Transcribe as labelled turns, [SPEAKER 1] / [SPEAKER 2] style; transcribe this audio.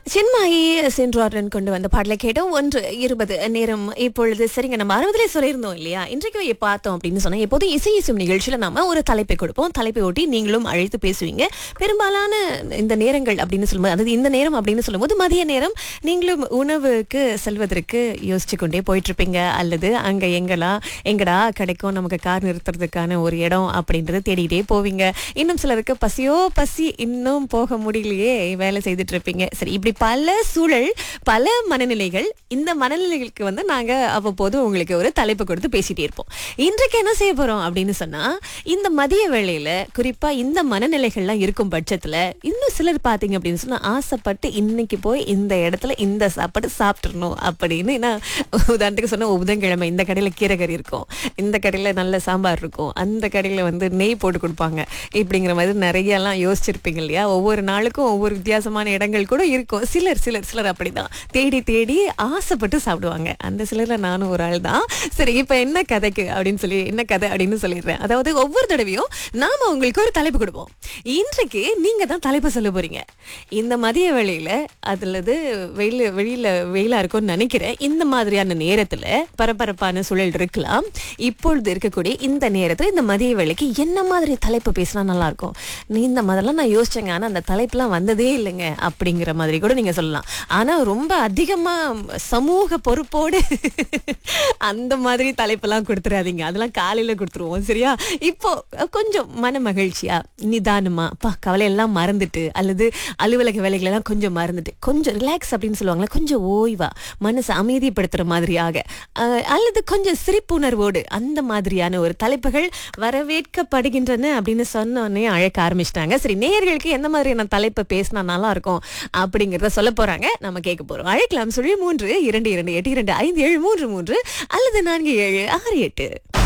[SPEAKER 1] சின்மாயி சென்றாரன் கொண்டு வந்த பாடலை கேட்டோம் ஒன்று இருபது நேரம் இப்பொழுது சரிங்க நம்ம அறுபதுல சொல்லியிருந்தோம் இல்லையா இன்றைக்கு பார்த்தோம் அப்படின்னு சொன்னா எப்போதும் இசை இசும் நிகழ்ச்சியில நாம ஒரு தலைப்பை கொடுப்போம் தலைப்பை ஒட்டி நீங்களும் அழைத்து பேசுவீங்க பெரும்பாலான இந்த நேரங்கள் அப்படின்னு சொல்லும்போது அதாவது இந்த நேரம் அப்படின்னு சொல்லும்போது மதிய நேரம் நீங்களும் உணவுக்கு செல்வதற்கு யோசிச்சு கொண்டே போயிட்டு இருப்பீங்க அல்லது அங்க எங்களா எங்கடா கிடைக்கும் நமக்கு கார் நிறுத்துறதுக்கான ஒரு இடம் அப்படின்றத தேடிட்டே போவீங்க இன்னும் சிலருக்கு பசியோ பசி இன்னும் போக முடியலையே வேலை செய்துட்டு இருப்பீங்க சரி இப்படி பல சூழல் பல மனநிலைகள் இந்த மனநிலைகளுக்கு வந்து நாங்க அவ்வப்போது உங்களுக்கு ஒரு தலைப்பு கொடுத்து பேசிட்டே இருப்போம் இன்றைக்கு என்ன செய்ய போறோம் அப்படின்னு சொன்னா இந்த மதிய வேளையில குறிப்பா இந்த மனநிலைகள்லாம் இருக்கும் பட்சத்துல இன்னும் சிலர் பாத்தீங்க அப்படின்னு சொன்னா ஆசைப்பட்டு இன்னைக்கு போய் இந்த இடத்துல இந்த சாப்பாடு சாப்பிட்டுறணும் அப்படின்னு நான் உதாரணத்துக்கு சொன்ன புதன்கிழமை இந்த கடையில கீரைகறி இருக்கும் இந்த கடையில நல்ல சாம்பார் இருக்கும் அந்த கடையில வந்து நெய் போட்டு கொடுப்பாங்க இப்படிங்கிற மாதிரி நிறைய எல்லாம் யோசிச்சிருப்பீங்க இல்லையா ஒவ்வொரு நாளுக்கும் ஒவ்வொரு வித்தியாசமான இடங்கள் கூட இருக்கும் சிலர் சிலர் சிலர் அப்படிதான் தேடி தேடி ஆசைப்பட்டு சாப்பிடுவாங்க அந்த சிலர்ல நானும் ஒரு ஆள் தான் சரி இப்ப என்ன கதைக்கு அப்படின்னு சொல்லி என்ன கதை அப்படின்னு சொல்லிடுறேன் அதாவது ஒவ்வொரு தடவையும் நாம உங்களுக்கு ஒரு தலைப்பு கொடுப்போம் இன்றைக்கு நீங்க தான் தலைப்பு சொல்ல போறீங்க இந்த மதிய வேளையில அதுலது வெயில் வெளியில வெயிலா இருக்கும்னு நினைக்கிறேன் இந்த மாதிரியான நேரத்துல பரபரப்பான சூழல் இருக்கலாம் இப்பொழுது இருக்கக்கூடிய இந்த நேரத்துல இந்த மதிய வேளைக்கு என்ன மாதிரி தலைப்பு பேசினா நல்லா இருக்கும் நீ இந்த மாதிரிலாம் நான் யோசிச்சேங்க ஆனா அந்த தலைப்புலாம் வந்ததே இல்லைங்க அப்படிங்கிற மாதிரி கூட நீங்க சொல்லலாம் ஆனா ரொம்ப அதிகமா சமூக பொறுப்போடு அந்த மாதிரி தலைப்பெல்லாம் கொடுத்துறாதீங்க அதெல்லாம் காலையில கொடுத்துருவோம் சரியா இப்போ கொஞ்சம் மன மகிழ்ச்சியா நிதானமா பா கவலையெல்லாம் மறந்துட்டு அல்லது அலுவலக வேலைகள் எல்லாம் கொஞ்சம் மறந்துட்டு கொஞ்சம் ரிலாக்ஸ் அப்படின்னு சொல்லுவாங்களே கொஞ்சம் ஓய்வா மனசை அமைதிப்படுத்துற மாதிரியாக அஹ், அல்லது கொஞ்சம் சிரிப்புணர்வோடு அந்த மாதிரியான ஒரு தலைப்புகள் வரவேற்கப்படுகின்றன அப்படின்னு சொன்ன உடனே அழைக்க ஆரம்பிச்சிட்டாங்க சரி நேயர்களுக்கு எந்த மாதிரியான தலைப்பை பேசினா நல்லா இருக்கும் அப்படிங்கறத சொல்ல போறாங்க நம்ம கேட்க போறோம் அழைக்கலாம் சொல்லி மூன்று இரண்டு இரண்டு எட்டு இரண்டு ஐந்து ஏழு மூன்று மூன்று அல்லது நான்கு ஏழு ஆறு எட்டு